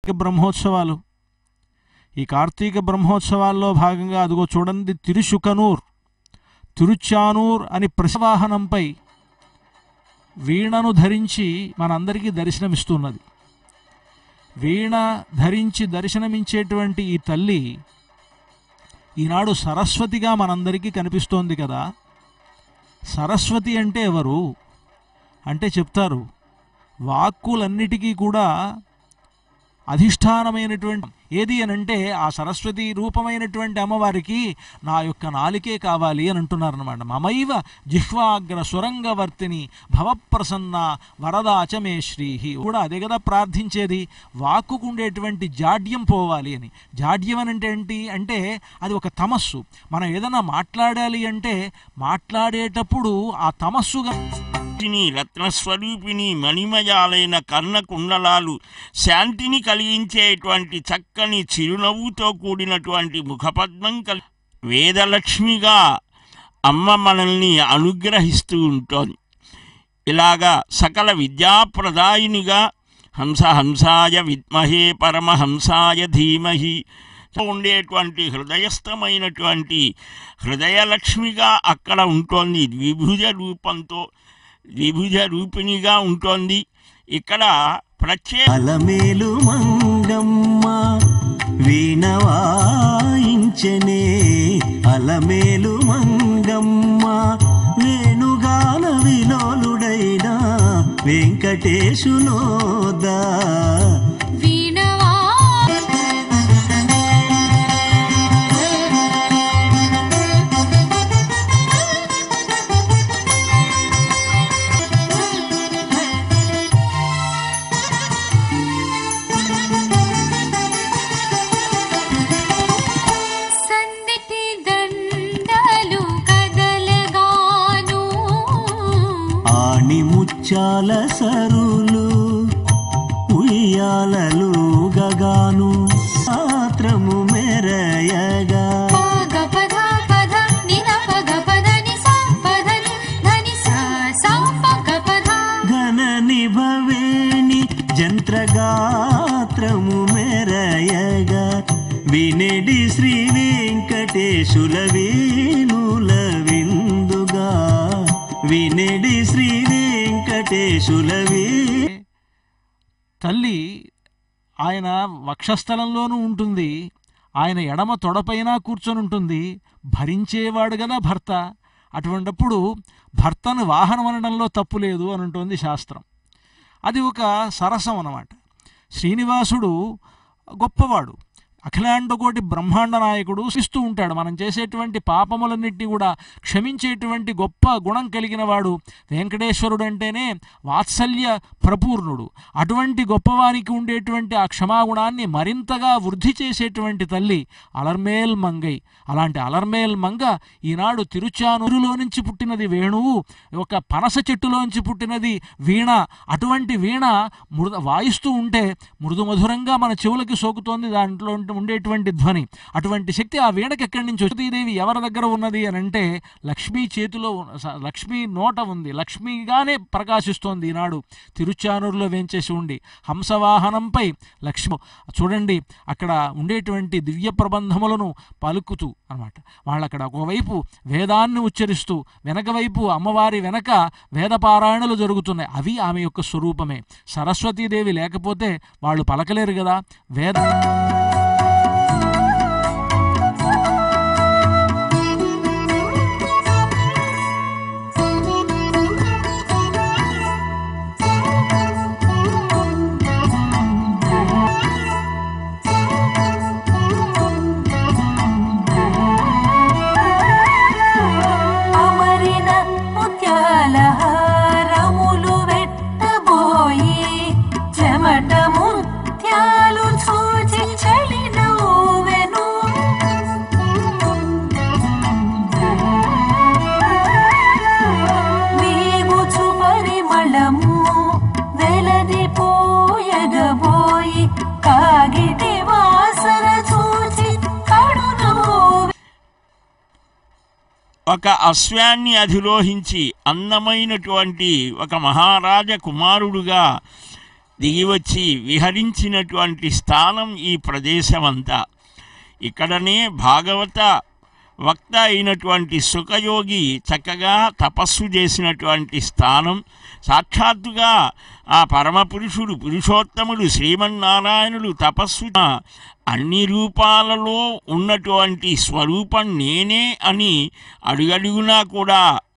బ్రహ్మోత్సవాలు ఈ కార్తీక బ్రహ్మోత్సవాల్లో భాగంగా అదిగో చూడండి తిరుశుకనూర్ తిరుచానూర్ అని ప్రసవాహనంపై వీణను ధరించి మనందరికీ దర్శనమిస్తున్నది వీణ ధరించి దర్శనమించేటువంటి ఈ తల్లి ఈనాడు సరస్వతిగా మనందరికీ కనిపిస్తోంది కదా సరస్వతి అంటే ఎవరు అంటే చెప్తారు వాక్కులన్నిటికీ కూడా అధిష్టానమైనటువంటి ఏది అని అంటే ఆ సరస్వతి రూపమైనటువంటి అమ్మవారికి నా యొక్క నాలికే కావాలి అని అంటున్నారనమాట మమైవ జిహ్వాగ్ర సురంగవర్తిని భవప్రసన్న వరదాచమే శ్రీహి కూడా అదే కదా ప్రార్థించేది వాక్కుకు ఉండేటువంటి జాడ్యం పోవాలి అని జాడ్యం అని అంటే ఏంటి అంటే అది ఒక తమస్సు మనం ఏదైనా మాట్లాడాలి అంటే మాట్లాడేటప్పుడు ఆ తమస్సుగా శాంతిని రత్నస్వరూపిణి మణిమయాలైన కర్ణ కుండలాలు శాంతిని కలిగించేటువంటి చక్కని చిరునవ్వుతో కూడినటువంటి ముఖపద్మం కలి వేదలక్ష్మిగా అమ్మ మనల్ని అనుగ్రహిస్తూ ఉంటుంది ఇలాగా సకల విద్యాప్రదాయినిగా హంస హంసాయ విద్మహే పరమహంసాయ ధీమహి ఉండేటువంటి హృదయస్థమైనటువంటి హృదయలక్ష్మిగా అక్కడ ఉంటుంది ద్విభుజ రూపంతో ద్విభుజ రూపిణిగా ఉంటుంది ఇక్కడ ప్రత్యేక అలమేలు మంగమ్మ వీణవాయించనే అలమేలు మంగమ్మ వేణుగాన విలోలుడైన వెంకటేశులోదా వీణవా సందిటి దండలు కదలగాను ఆణి ముత్యాల సరులు ఉయ్యాలలు గగాను పాత్రము మెరయగా పగ పద పద నిన పగ పద ని సా పద ని ధని సా సా పగ పద ఘన నిభవేణి జంత్రగాత్రము మెరయగా వినెడి శ్రీ వెంకటేశుల వేణుల విందుగా వినెడి శ్రీ వెంకటేశుల వే తల్లి ఆయన వక్షస్థలంలోనూ ఉంటుంది ఆయన ఎడమ తొడపైన కూర్చొని ఉంటుంది భరించేవాడు కదా భర్త అటువంటప్పుడు భర్తను వాహనం అనడంలో తప్పు లేదు అని ఉంటుంది శాస్త్రం అది ఒక సరసం అన్నమాట శ్రీనివాసుడు గొప్పవాడు అఖిలాండకోటి బ్రహ్మాండ నాయకుడు ఇస్తూ ఉంటాడు మనం చేసేటువంటి పాపములన్నింటినీ కూడా క్షమించేటువంటి గొప్ప గుణం కలిగిన వాడు వెంకటేశ్వరుడు అంటేనే వాత్సల్య ప్రపూర్ణుడు అటువంటి గొప్పవానికి ఉండేటువంటి ఆ క్షమాగుణాన్ని మరింతగా వృద్ధి చేసేటువంటి తల్లి అలర్మేల్ మంగై అలాంటి అలర్మేల్ మంగ ఈనాడు తిరుచానూరులో నుంచి పుట్టినది వేణువు ఒక పనస చెట్టులోంచి పుట్టినది వీణ అటువంటి వీణ మృద వాయిస్తూ ఉంటే మృదు మధురంగా మన చెవులకి సోకుతోంది దాంట్లో ఉంటే- ఉండేటువంటి ధ్వని అటువంటి శక్తి ఆ వీణకి ఎక్కడి నుంచి దేవి ఎవరి దగ్గర ఉన్నది అని అంటే లక్ష్మీ చేతిలో ఉన్న- స- లక్ష్మీ నోట ఉంది లక్ష్మిగానే ప్రకాశిస్తోంది ఈనాడు తిరుచానూరులో వేంచేసి ఉండి హంసవాహనంపై లక్ష్మి చూడండి అక్కడ ఉండేటువంటి దివ్య ప్రబంధములను పలుకుతూ అన్నమాట వాళ్ళు అక్కడ ఒకవైపు వేదాన్ని ఉచ్చరిస్తూ వెనక వైపు అమ్మవారి వెనక వేదపారాయణలు జరుగుతున్నాయి అవి ఆమె యొక్క స్వరూపమే సరస్వతీదేవి లేకపోతే వాళ్ళు పలకలేరు కదా వేద అమరిన ముత్యాల హారములు వెట్టబోయి చెమట ముత్యాలు చూచి చలి నవ్వెను వీగుచు పరిమళము వెలది పోయగబోయి కాగిటి వాసన చూచి కడు నవ్వు ఒక అశ్వాన్ని అధిరోహించి అందమైనటువంటి ఒక మహారాజ కుమారుడుగా దిగివచ్చి విహరించినటువంటి స్థానం ఈ ప్రదేశమంతా ఇక్కడనే భాగవత వక్త అయినటువంటి సుఖయోగి చక్కగా తపస్సు చేసినటువంటి స్థానం సాక్షాత్తుగా ఆ పరమపురుషుడు పురుషోత్తముడు శ్రీమన్నారాయణుడు తపస్సు అన్ని రూపాలలో ఉన్నటువంటి స్వరూపం నేనే అని అడుగడుగునా కూడా